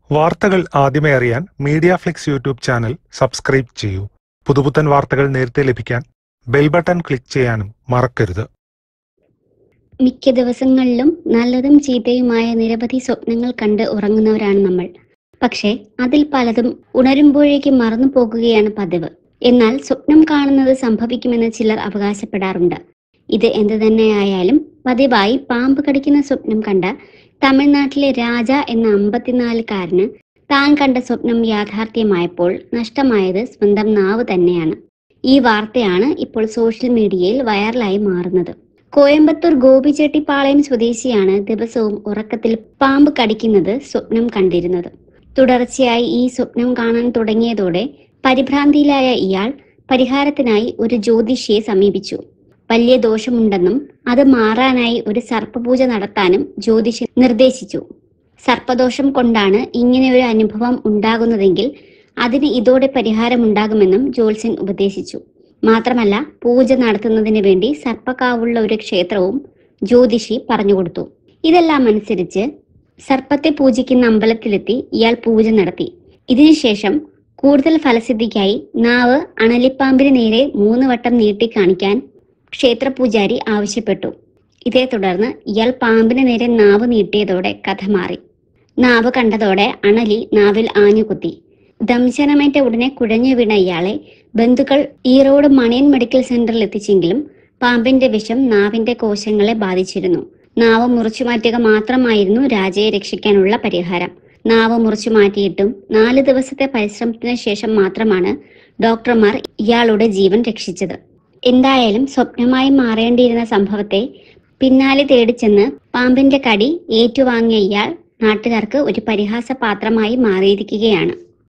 വാർത്തകൾ ആദ്യമേ അറിയാൻ media flix YouTube channel subscribe ചെയ്യൂ പുതുപുത്തൻ വാർത്തകൾ നേരത്തെ ലഭിക്കാൻ ബെൽ ബട്ടൺ ക്ലിക്ക് ചെയ്യാനും മറക്കരുത് മിക്ക ദിവസങ്ങളിലും നല്ലതും ചീത്തയുമായ നിരവധി സ്വപ്നങ്ങൾ കണ്ട് ഉറങ്ങുന്നവരാണ് നമ്മൾ പക്ഷേ അതിൽ പലതും ഉണരുമ്പോഴേക്കും മറന്നു പോകുകയാണ് പതിവ് എന്നാൽ സ്വപ്നം കാണുന്നത് സംഭവിക്കുമെന്ന് ചിലർ അവകാശപ്പെടാറുണ്ട് ഇത് എന്തു തന്നെയായാലും പതിവായി പാമ്പ് കടിക്കുന്ന സ്വപ്നം കണ്ട തമിഴ്നാട്ടിലെ രാജ എന്ന അമ്പത്തിനാലുകാരന് താൻ കണ്ട സ്വപ്നം യാഥാർത്ഥ്യമായപ്പോൾ നഷ്ടമായത് സ്വന്തം നാവ് തന്നെയാണ് ഈ വാർത്തയാണ് ഇപ്പോൾ സോഷ്യൽ മീഡിയയിൽ വൈറലായി മാറുന്നത് കോയമ്പത്തൂർ ഗോപിചെട്ടിപ്പാളയം സ്വദേശിയാണ് ദിവസവും ഉറക്കത്തിൽ പാമ്പ് കടിക്കുന്നത് സ്വപ്നം കണ്ടിരുന്നത് തുടർച്ചയായി ഈ സ്വപ്നം കാണാൻ തുടങ്ങിയതോടെ പരിഭ്രാന്തിയിലായ ഇയാൾ പരിഹാരത്തിനായി ഒരു ജ്യോതിഷിയെ സമീപിച്ചു വലിയ ദോഷമുണ്ടെന്നും അത് മാറാനായി ഒരു സർപ്പപൂജ നടത്താനും ജ്യോതിഷി നിർദ്ദേശിച്ചു സർപ്പദോഷം കൊണ്ടാണ് ഇങ്ങനെ ഒരു അനുഭവം ഉണ്ടാകുന്നതെങ്കിൽ അതിന് ഇതോടെ പരിഹാരമുണ്ടാകുമെന്നും ജ്യോത്സ്യൻ ഉപദേശിച്ചു മാത്രമല്ല പൂജ നടത്തുന്നതിന് വേണ്ടി സർപ്പക്കാവുള്ള ഒരു ക്ഷേത്രവും ജ്യോതിഷി പറഞ്ഞുകൊടുത്തു ഇതെല്ലാം അനുസരിച്ച് സർപ്പത്തെ പൂജിക്കുന്ന അമ്പലത്തിലെത്തി ഇയാൾ പൂജ നടത്തി ഇതിനുശേഷം കൂടുതൽ ഫലസിദ്ധിക്കായി നാവ് അണലിപ്പാമ്പിന് നേരെ മൂന്ന് വട്ടം നീട്ടി കാണിക്കാൻ ക്ഷേത്രപൂജാരി ആവശ്യപ്പെട്ടു ഇതേ തുടർന്ന് ഇയാൾ പാമ്പിന് നേരെ നാവ് നീട്ടിയതോടെ കഥ മാറി നാവ് കണ്ടതോടെ അണലി നാവിൽ ആഞ്ഞുകുത്തി ദംശനമേറ്റ ഉടനെ കുഴഞ്ഞു വീണ ഇയാളെ ബന്ധുക്കൾ ഈറോഡ് മണിയൻ മെഡിക്കൽ സെന്ററിൽ എത്തിച്ചെങ്കിലും പാമ്പിന്റെ വിഷം നാവിന്റെ കോശങ്ങളെ ബാധിച്ചിരുന്നു നാവ് മുറിച്ചു മാറ്റുക മാത്രമായിരുന്നു രാജയെ രക്ഷിക്കാനുള്ള പരിഹാരം നാവ് മുറിച്ചു മാറ്റിയിട്ടും നാല് ദിവസത്തെ പരിശ്രമത്തിന് ശേഷം മാത്രമാണ് ഡോക്ടർമാർ ഇയാളുടെ ജീവൻ രക്ഷിച്ചത് എന്തായാലും സ്വപ്നമായി മാറേണ്ടിയിരുന്ന സംഭവത്തെ പിന്നാലെ തേടിച്ചെന്ന് പാമ്പിന്റെ കടി ഏറ്റുവാങ്ങിയ ഇയാൾ നാട്ടുകാർക്ക് ഒരു പരിഹാസ പാത്രമായി മാറിയിരിക്കുകയാണ്